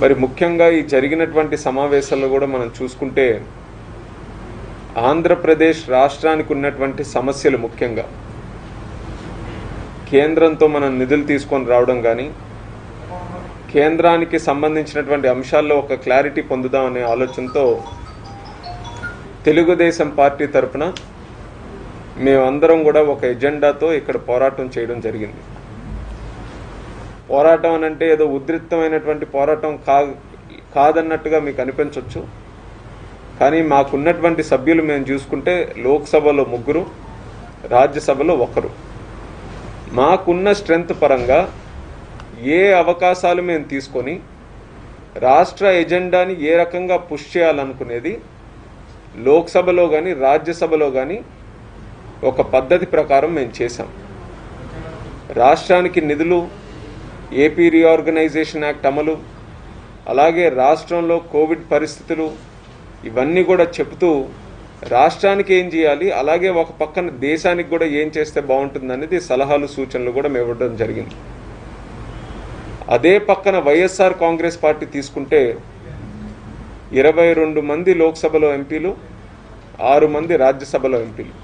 మరి ముఖ్యంగా ఈ జరిగినటువంటి సమావేశాల్లో కూడా మనం చూసుకుంటే ఆంధ్రప్రదేశ్ రాష్ట్రానికి ఉన్నటువంటి సమస్యలు ముఖ్యంగా కేంద్రంతో మనం నిధులు తీసుకొని రావడం కానీ కేంద్రానికి సంబంధించినటువంటి అంశాల్లో ఒక క్లారిటీ పొందుదామనే ఆలోచనతో తెలుగుదేశం పార్టీ తరఫున మేమందరం కూడా ఒక ఎజెండాతో ఇక్కడ పోరాటం చేయడం జరిగింది పోరాటం అని అంటే ఏదో ఉద్రిక్తమైనటువంటి పోరాటం కా కాదన్నట్టుగా మీకు అనిపించవచ్చు కానీ మాకున్నటువంటి సభ్యులు మేము చూసుకుంటే లోక్సభలో ముగ్గురు రాజ్యసభలో ఒకరు మాకున్న స్ట్రెంగ్త్ పరంగా ఏ అవకాశాలు మేము తీసుకొని రాష్ట్ర ఎజెండాని ఏ రకంగా పుష్ చేయాలనుకునేది లోక్సభలో కానీ రాజ్యసభలో కానీ ఒక పద్ధతి ప్రకారం మేము చేశాం రాష్ట్రానికి నిధులు ఏపీ రీఆర్గనైజేషన్ యాక్ట్ అమలు అలాగే రాష్ట్రంలో కోవిడ్ పరిస్థితులు ఇవన్నీ కూడా చెబుతూ రాష్ట్రానికి ఏం చేయాలి అలాగే ఒక పక్కన దేశానికి కూడా ఏం చేస్తే బాగుంటుంది అనేది సలహాలు సూచనలు కూడా మేము ఇవ్వడం జరిగింది అదే పక్కన వైఎస్ఆర్ కాంగ్రెస్ పార్టీ తీసుకుంటే ఇరవై రెండు మంది లోక్సభలో ఎంపీలు ఆరు మంది రాజ్యసభలో ఎంపీలు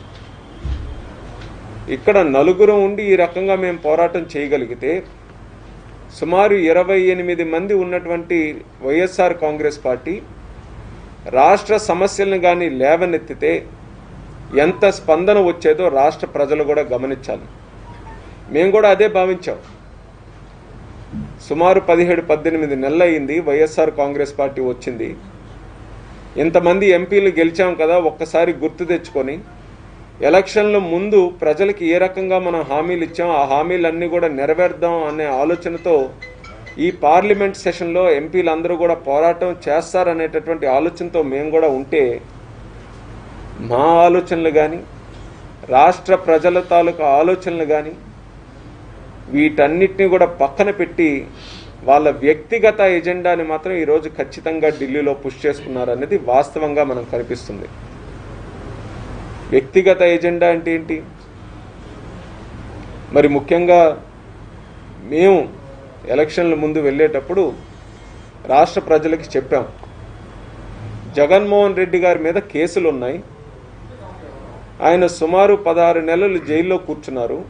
ఇక్కడ నలుగురు ఉండి ఈ రకంగా మేము పోరాటం చేయగలిగితే సుమారు ఇరవై ఎనిమిది మంది ఉన్నటువంటి వైఎస్ఆర్ కాంగ్రెస్ పార్టీ రాష్ట్ర సమస్యలను కానీ లేవనెత్తితే ఎంత స్పందన వచ్చేదో రాష్ట్ర ప్రజలు కూడా గమనించాలి మేము కూడా అదే భావించాం సుమారు పదిహేడు పద్దెనిమిది నెలలు అయింది వైఎస్ఆర్ కాంగ్రెస్ పార్టీ వచ్చింది ఇంతమంది ఎంపీలు గెలిచాం కదా ఒక్కసారి గుర్తు తెచ్చుకొని ఎలక్షన్ల ముందు ప్రజలకి ఏ రకంగా మనం హామీలు ఇచ్చాం ఆ హామీలన్నీ కూడా నెరవేర్దాం అనే ఆలోచనతో ఈ పార్లమెంట్ సెషన్లో ఎంపీలు అందరూ కూడా పోరాటం చేస్తారనేటటువంటి ఆలోచనతో మేము కూడా ఉంటే మా ఆలోచనలు కానీ రాష్ట్ర ప్రజల తాలూకా ఆలోచనలు కానీ వీటన్నిటిని కూడా పక్కన పెట్టి వాళ్ళ వ్యక్తిగత ఎజెండాని మాత్రం ఈరోజు ఖచ్చితంగా ఢిల్లీలో పుష్ చేసుకున్నారనేది వాస్తవంగా మనం కనిపిస్తుంది వ్యక్తిగత ఎజెండా అంటే ఏంటి మరి ముఖ్యంగా మేము ఎలక్షన్ల ముందు వెళ్ళేటప్పుడు రాష్ట్ర ప్రజలకి చెప్పాం జగన్మోహన్ రెడ్డి గారి మీద కేసులు ఉన్నాయి ఆయన సుమారు పదహారు నెలలు జైల్లో కూర్చున్నారు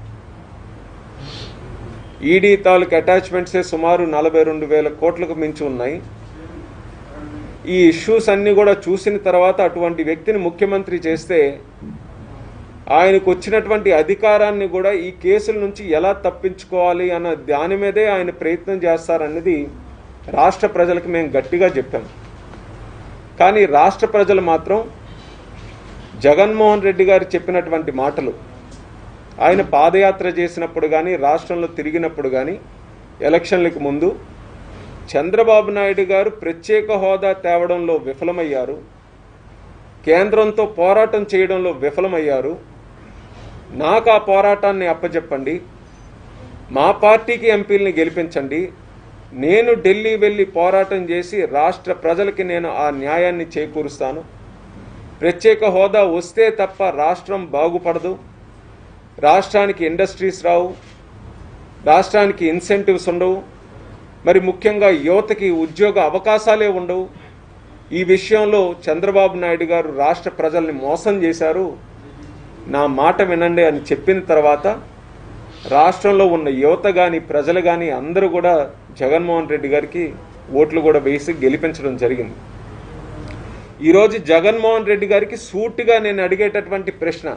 ఈడీ తాలూకు అటాచ్మెంట్సే సుమారు నలభై రెండు వేల కోట్లకు మించి ఉన్నాయి ఈ ఇష్యూస్ అన్నీ కూడా చూసిన తర్వాత అటువంటి వ్యక్తిని ముఖ్యమంత్రి చేస్తే ఆయనకు వచ్చినటువంటి అధికారాన్ని కూడా ఈ కేసుల నుంచి ఎలా తప్పించుకోవాలి అన్న దాని మీదే ఆయన ప్రయత్నం చేస్తారన్నది రాష్ట్ర ప్రజలకు మేము గట్టిగా చెప్పాం కానీ రాష్ట్ర ప్రజలు మాత్రం జగన్మోహన్ రెడ్డి గారు చెప్పినటువంటి మాటలు ఆయన పాదయాత్ర చేసినప్పుడు కానీ రాష్ట్రంలో తిరిగినప్పుడు కానీ ఎలక్షన్లకు ముందు చంద్రబాబు నాయుడు గారు ప్రత్యేక హోదా తేవడంలో విఫలమయ్యారు కేంద్రంతో పోరాటం చేయడంలో విఫలమయ్యారు నాకు ఆ పోరాటాన్ని అప్పచెప్పండి మా పార్టీకి ఎంపీల్ని గెలిపించండి నేను ఢిల్లీ వెళ్ళి పోరాటం చేసి రాష్ట్ర ప్రజలకి నేను ఆ న్యాయాన్ని చేకూరుస్తాను ప్రత్యేక హోదా వస్తే తప్ప రాష్ట్రం బాగుపడదు రాష్ట్రానికి ఇండస్ట్రీస్ రావు రాష్ట్రానికి ఇన్సెంటివ్స్ ఉండవు మరి ముఖ్యంగా యువతకి ఉద్యోగ అవకాశాలే ఉండవు ఈ విషయంలో చంద్రబాబు నాయుడు గారు రాష్ట్ర ప్రజల్ని మోసం చేశారు నా మాట వినండి అని చెప్పిన తర్వాత రాష్ట్రంలో ఉన్న యువత కానీ ప్రజలు కానీ అందరూ కూడా జగన్మోహన్ రెడ్డి గారికి ఓట్లు కూడా వేసి గెలిపించడం జరిగింది ఈరోజు జగన్మోహన్ రెడ్డి గారికి సూటిగా నేను అడిగేటటువంటి ప్రశ్న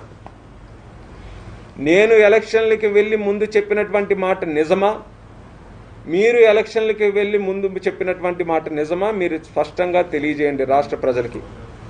నేను ఎలక్షన్లకి వెళ్ళి ముందు చెప్పినటువంటి మాట నిజమా మీరు ఎలక్షన్లకి వెళ్ళి ముందు చెప్పినటువంటి మాట నిజమా మీరు స్పష్టంగా తెలియజేయండి రాష్ట్ర ప్రజలకి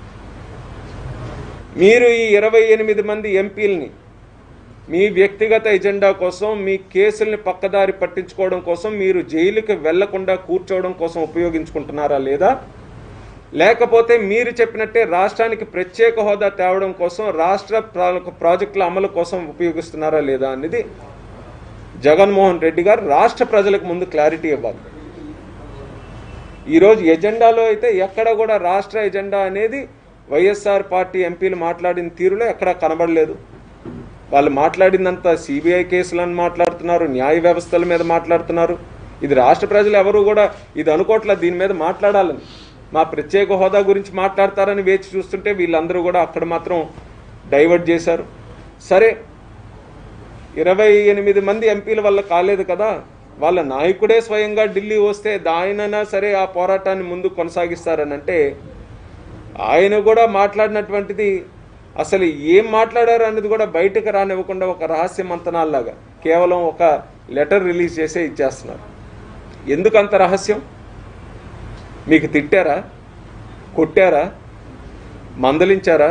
మీరు ఈ ఇరవై ఎనిమిది మంది ఎంపీలని మీ వ్యక్తిగత ఎజెండా కోసం మీ కేసుల్ని పక్కదారి పట్టించుకోవడం కోసం మీరు జైలుకి వెళ్లకుండా కూర్చోవడం కోసం ఉపయోగించుకుంటున్నారా లేదా లేకపోతే మీరు చెప్పినట్టే రాష్ట్రానికి ప్రత్యేక హోదా తేవడం కోసం రాష్ట్ర ప్రా- ప్రాజెక్టుల అమలు కోసం ఉపయోగిస్తున్నారా లేదా అనేది జగన్మోహన్ రెడ్డి గారు రాష్ట్ర ప్రజలకు ముందు క్లారిటీ ఇవ్వాలి ఈరోజు ఎజెండాలో అయితే ఎక్కడ కూడా రాష్ట్ర ఎజెండా అనేది వైఎస్ఆర్ పార్టీ ఎంపీలు మాట్లాడిన తీరులో ఎక్కడా కనబడలేదు వాళ్ళు మాట్లాడిందంతా సిబిఐ కేసులను మాట్లాడుతున్నారు న్యాయ వ్యవస్థల మీద మాట్లాడుతున్నారు ఇది రాష్ట్ర ప్రజలు ఎవరు కూడా ఇది అనుకోవట్లే దీని మీద మాట్లాడాలని మా ప్రత్యేక హోదా గురించి మాట్లాడతారని వేచి చూస్తుంటే వీళ్ళందరూ కూడా అక్కడ మాత్రం డైవర్ట్ చేశారు సరే ఇరవై ఎనిమిది మంది ఎంపీల వల్ల కాలేదు కదా వాళ్ళ నాయకుడే స్వయంగా ఢిల్లీ వస్తే ఆయనైనా సరే ఆ పోరాటాన్ని ముందు కొనసాగిస్తారని అంటే ఆయన కూడా మాట్లాడినటువంటిది అసలు ఏం మాట్లాడారు అన్నది కూడా బయటకు రానివ్వకుండా ఒక రహస్య మంతనాల్లాగా కేవలం ఒక లెటర్ రిలీజ్ చేసే ఇచ్చేస్తున్నారు ఎందుకు అంత రహస్యం మీకు తిట్టారా కొట్టారా మందలించారా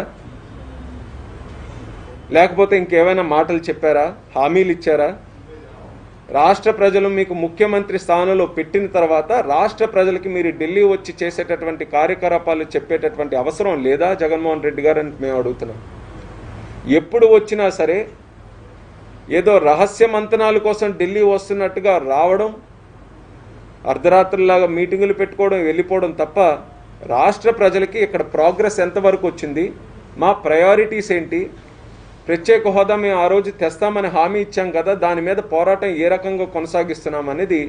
లేకపోతే ఇంకేమైనా మాటలు చెప్పారా హామీలు ఇచ్చారా రాష్ట్ర ప్రజలు మీకు ముఖ్యమంత్రి స్థానంలో పెట్టిన తర్వాత రాష్ట్ర ప్రజలకి మీరు ఢిల్లీ వచ్చి చేసేటటువంటి కార్యకలాపాలు చెప్పేటటువంటి అవసరం లేదా జగన్మోహన్ రెడ్డి గారు అని మేము అడుగుతున్నాం ఎప్పుడు వచ్చినా సరే ఏదో రహస్య మంతనాల కోసం ఢిల్లీ వస్తున్నట్టుగా రావడం అర్ధరాత్రులాగా మీటింగులు పెట్టుకోవడం వెళ్ళిపోవడం తప్ప రాష్ట్ర ప్రజలకి ఇక్కడ ప్రోగ్రెస్ ఎంతవరకు వచ్చింది మా ప్రయారిటీస్ ఏంటి ప్రత్యేక హోదా మేము ఆ రోజు తెస్తామని హామీ ఇచ్చాం కదా దాని మీద పోరాటం ఏ రకంగా కొనసాగిస్తున్నాం అనేది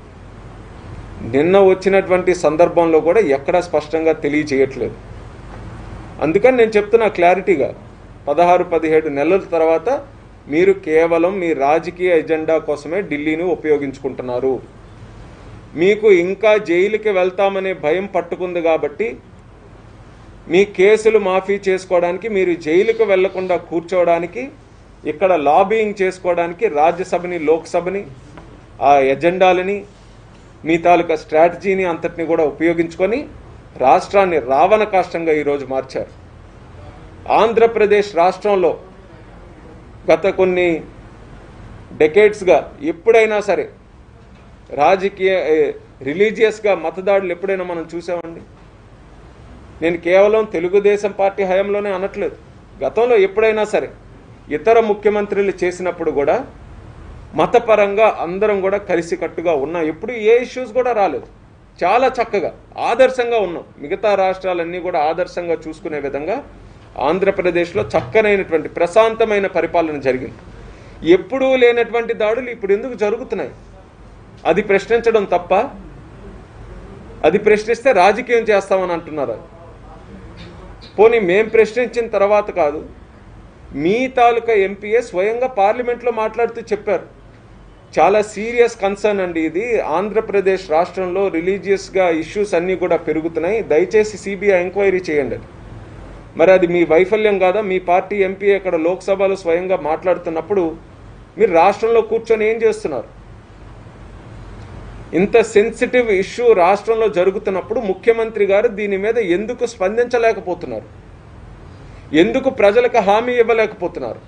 నిన్న వచ్చినటువంటి సందర్భంలో కూడా ఎక్కడా స్పష్టంగా తెలియచేయట్లేదు అందుకని నేను చెప్తున్నా క్లారిటీగా పదహారు పదిహేడు నెలల తర్వాత మీరు కేవలం మీ రాజకీయ ఎజెండా కోసమే ఢిల్లీని ఉపయోగించుకుంటున్నారు మీకు ఇంకా జైలుకి వెళ్తామనే భయం పట్టుకుంది కాబట్టి మీ కేసులు మాఫీ చేసుకోవడానికి మీరు జైలుకు వెళ్లకుండా కూర్చోవడానికి ఇక్కడ లాబింగ్ చేసుకోవడానికి రాజ్యసభని లోక్సభని ఆ ఎజెండాలని మీ తాలూకా స్ట్రాటజీని అంతటిని కూడా ఉపయోగించుకొని రాష్ట్రాన్ని రావణ కాష్టంగా ఈరోజు మార్చారు ఆంధ్రప్రదేశ్ రాష్ట్రంలో గత కొన్ని డెకేడ్స్గా ఎప్పుడైనా సరే రాజకీయ రిలీజియస్గా మతదాడులు ఎప్పుడైనా మనం చూసామండి నేను కేవలం తెలుగుదేశం పార్టీ హయాంలోనే అనట్లేదు గతంలో ఎప్పుడైనా సరే ఇతర ముఖ్యమంత్రులు చేసినప్పుడు కూడా మతపరంగా అందరం కూడా కలిసికట్టుగా ఉన్నాం ఎప్పుడు ఏ ఇష్యూస్ కూడా రాలేదు చాలా చక్కగా ఆదర్శంగా ఉన్నాం మిగతా రాష్ట్రాలన్నీ కూడా ఆదర్శంగా చూసుకునే విధంగా ఆంధ్రప్రదేశ్లో చక్కనైనటువంటి ప్రశాంతమైన పరిపాలన జరిగింది ఎప్పుడూ లేనటువంటి దాడులు ఇప్పుడు ఎందుకు జరుగుతున్నాయి అది ప్రశ్నించడం తప్ప అది ప్రశ్నిస్తే రాజకీయం చేస్తామని అంటున్నారు పోనీ మేం ప్రశ్నించిన తర్వాత కాదు మీ తాలూకా ఎంపీఏ స్వయంగా పార్లమెంట్లో మాట్లాడుతూ చెప్పారు చాలా సీరియస్ కన్సర్న్ అండి ఇది ఆంధ్రప్రదేశ్ రాష్ట్రంలో రిలీజియస్గా ఇష్యూస్ అన్నీ కూడా పెరుగుతున్నాయి దయచేసి సిబిఐ ఎంక్వైరీ చేయండి అని. మరి అది మీ వైఫల్యం కాదా మీ పార్టీ ఎంపీ ఇక్కడ లోక్సభలో స్వయంగా మాట్లాడుతున్నప్పుడు మీరు రాష్ట్రంలో కూర్చొని ఏం చేస్తున్నారు ఇంత సెన్సిటివ్ ఇష్యూ రాష్ట్రంలో జరుగుతున్నప్పుడు ముఖ్యమంత్రి గారు దీని మీద ఎందుకు స్పందించలేకపోతున్నారు ఎందుకు ప్రజలకు హామీ ఇవ్వలేకపోతున్నారు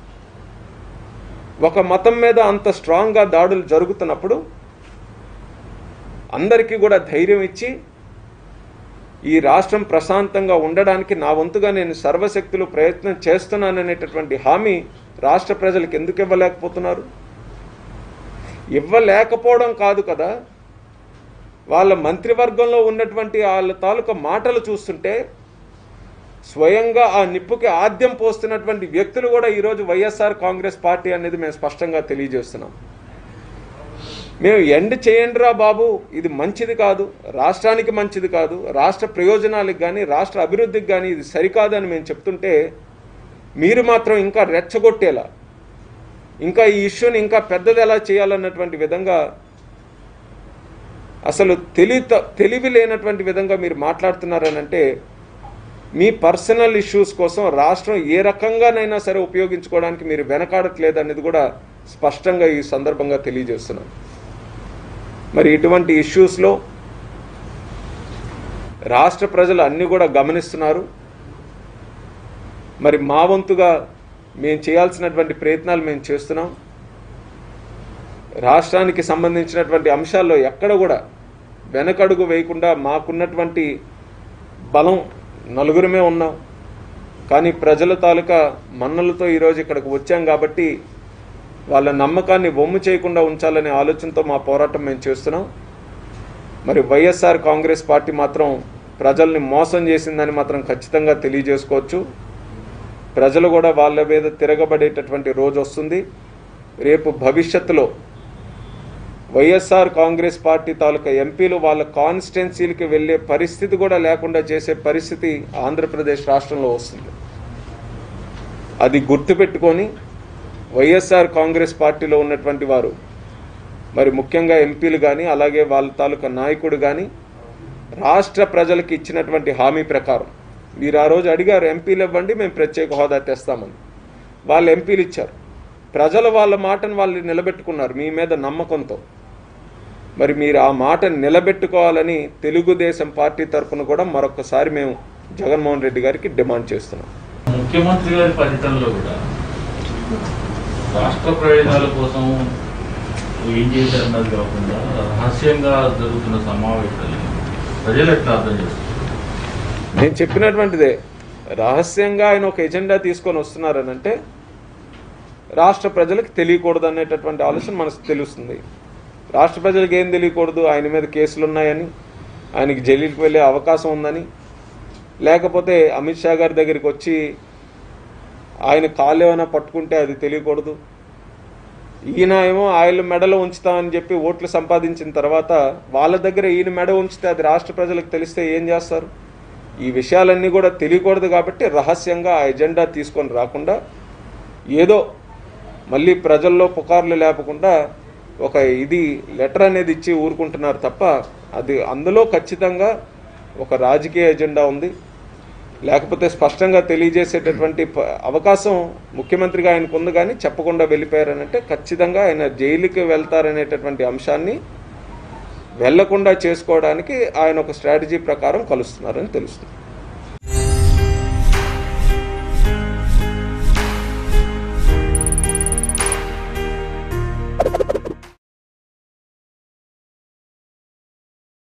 ఒక మతం మీద అంత స్ట్రాంగ్గా దాడులు జరుగుతున్నప్పుడు అందరికీ కూడా ధైర్యం ఇచ్చి ఈ రాష్ట్రం ప్రశాంతంగా ఉండడానికి నా వంతుగా నేను సర్వశక్తులు ప్రయత్నం చేస్తున్నాననేటటువంటి హామీ రాష్ట్ర ప్రజలకు ఎందుకు ఇవ్వలేకపోతున్నారు ఇవ్వలేకపోవడం కాదు కదా వాళ్ళ మంత్రివర్గంలో ఉన్నటువంటి వాళ్ళ తాలూకా మాటలు చూస్తుంటే స్వయంగా ఆ నిప్పుకి ఆద్యం పోస్తున్నటువంటి వ్యక్తులు కూడా ఈరోజు వైఎస్ఆర్ కాంగ్రెస్ పార్టీ అనేది మేము స్పష్టంగా తెలియజేస్తున్నాం మేము ఎండ్ చేయండిరా బాబు ఇది మంచిది కాదు రాష్ట్రానికి మంచిది కాదు రాష్ట్ర ప్రయోజనాలకు కానీ రాష్ట్ర అభివృద్ధికి కానీ ఇది సరికాదని మేము చెప్తుంటే మీరు మాత్రం ఇంకా రెచ్చగొట్టేలా ఇంకా ఈ ఇష్యూని ఇంకా పెద్దది ఎలా చేయాలన్నటువంటి విధంగా అసలు తెలి తెలివి లేనటువంటి విధంగా మీరు మాట్లాడుతున్నారనంటే మీ పర్సనల్ ఇష్యూస్ కోసం రాష్ట్రం ఏ రకంగానైనా సరే ఉపయోగించుకోవడానికి మీరు వెనకాడట్లేదు అనేది కూడా స్పష్టంగా ఈ సందర్భంగా తెలియజేస్తున్నాను మరి ఇటువంటి ఇష్యూస్లో రాష్ట్ర ప్రజలు అన్నీ కూడా గమనిస్తున్నారు మరి మా వంతుగా మేము చేయాల్సినటువంటి ప్రయత్నాలు మేము చేస్తున్నాం రాష్ట్రానికి సంబంధించినటువంటి అంశాల్లో ఎక్కడ కూడా వెనకడుగు వేయకుండా మాకున్నటువంటి బలం నలుగురమే ఉన్నాం కానీ ప్రజల తాలూకా మన్నలతో ఈరోజు ఇక్కడికి వచ్చాం కాబట్టి వాళ్ళ నమ్మకాన్ని బొమ్ము చేయకుండా ఉంచాలనే ఆలోచనతో మా పోరాటం మేము చేస్తున్నాం మరి వైఎస్ఆర్ కాంగ్రెస్ పార్టీ మాత్రం ప్రజల్ని మోసం చేసిందని మాత్రం ఖచ్చితంగా తెలియజేసుకోవచ్చు ప్రజలు కూడా వాళ్ళ మీద తిరగబడేటటువంటి రోజు వస్తుంది రేపు భవిష్యత్తులో వైఎస్ఆర్ కాంగ్రెస్ పార్టీ తాలూకా ఎంపీలు వాళ్ళ కాన్స్టిట్యున్సీలకి వెళ్ళే పరిస్థితి కూడా లేకుండా చేసే పరిస్థితి ఆంధ్రప్రదేశ్ రాష్ట్రంలో వస్తుంది అది గుర్తుపెట్టుకొని వైఎస్ఆర్ కాంగ్రెస్ పార్టీలో ఉన్నటువంటి వారు మరి ముఖ్యంగా ఎంపీలు కానీ అలాగే వాళ్ళ తాలూకా నాయకుడు కానీ రాష్ట్ర ప్రజలకు ఇచ్చినటువంటి హామీ ప్రకారం మీరు ఆ రోజు అడిగారు ఎంపీలు ఇవ్వండి మేము ప్రత్యేక హోదా తెస్తామని వాళ్ళు ఎంపీలు ఇచ్చారు ప్రజలు వాళ్ళ మాటను వాళ్ళు నిలబెట్టుకున్నారు మీ మీద నమ్మకంతో మరి మీరు ఆ మాట నిలబెట్టుకోవాలని తెలుగుదేశం పార్టీ తరఫున కూడా మరొకసారి మేము జగన్మోహన్ రెడ్డి గారికి డిమాండ్ చేస్తున్నాం ముఖ్యమంత్రి గారి పర్యటనలో కూడా రాష్ట్ర ప్రయోజనాల కోసం ఏం చేశారన్నది కాకుండా రహస్యంగా జరుగుతున్న సమావేశాలు ప్రజలు ఎట్లా అర్థం చేస్తారు నేను చెప్పినటువంటిదే రహస్యంగా ఆయన ఒక ఎజెండా తీసుకొని వస్తున్నారని అంటే రాష్ట్ర ప్రజలకు తెలియకూడదు అనేటటువంటి ఆలోచన మనకు తెలుస్తుంది రాష్ట్ర ప్రజలకు ఏం తెలియకూడదు ఆయన మీద కేసులు ఉన్నాయని ఆయనకి జైలుకి వెళ్ళే అవకాశం ఉందని లేకపోతే అమిత్ షా గారి దగ్గరికి వచ్చి ఆయన కాళ్ళు ఏమైనా పట్టుకుంటే అది తెలియకూడదు ఈయన ఏమో ఆయన మెడలో ఉంచుతామని చెప్పి ఓట్లు సంపాదించిన తర్వాత వాళ్ళ దగ్గర ఈయన మెడ ఉంచితే అది రాష్ట్ర ప్రజలకు తెలిస్తే ఏం చేస్తారు ఈ విషయాలన్నీ కూడా తెలియకూడదు కాబట్టి రహస్యంగా ఆ ఎజెండా తీసుకొని రాకుండా ఏదో మళ్ళీ ప్రజల్లో పుకార్లు లేపకుండా ఒక ఇది లెటర్ అనేది ఇచ్చి ఊరుకుంటున్నారు తప్ప అది అందులో ఖచ్చితంగా ఒక రాజకీయ ఎజెండా ఉంది లేకపోతే స్పష్టంగా తెలియజేసేటటువంటి ప- అవకాశం ముఖ్యమంత్రిగా ఆయనకు ఉంది కానీ చెప్పకుండా వెళ్ళిపోయారనంటే ఖచ్చితంగా ఆయన జైలుకి వెళ్తారనేటటువంటి అంశాన్ని వెళ్లకుండా చేసుకోవడానికి ఆయన ఒక స్ట్రాటజీ ప్రకారం కలుస్తున్నారని తెలుస్తుంది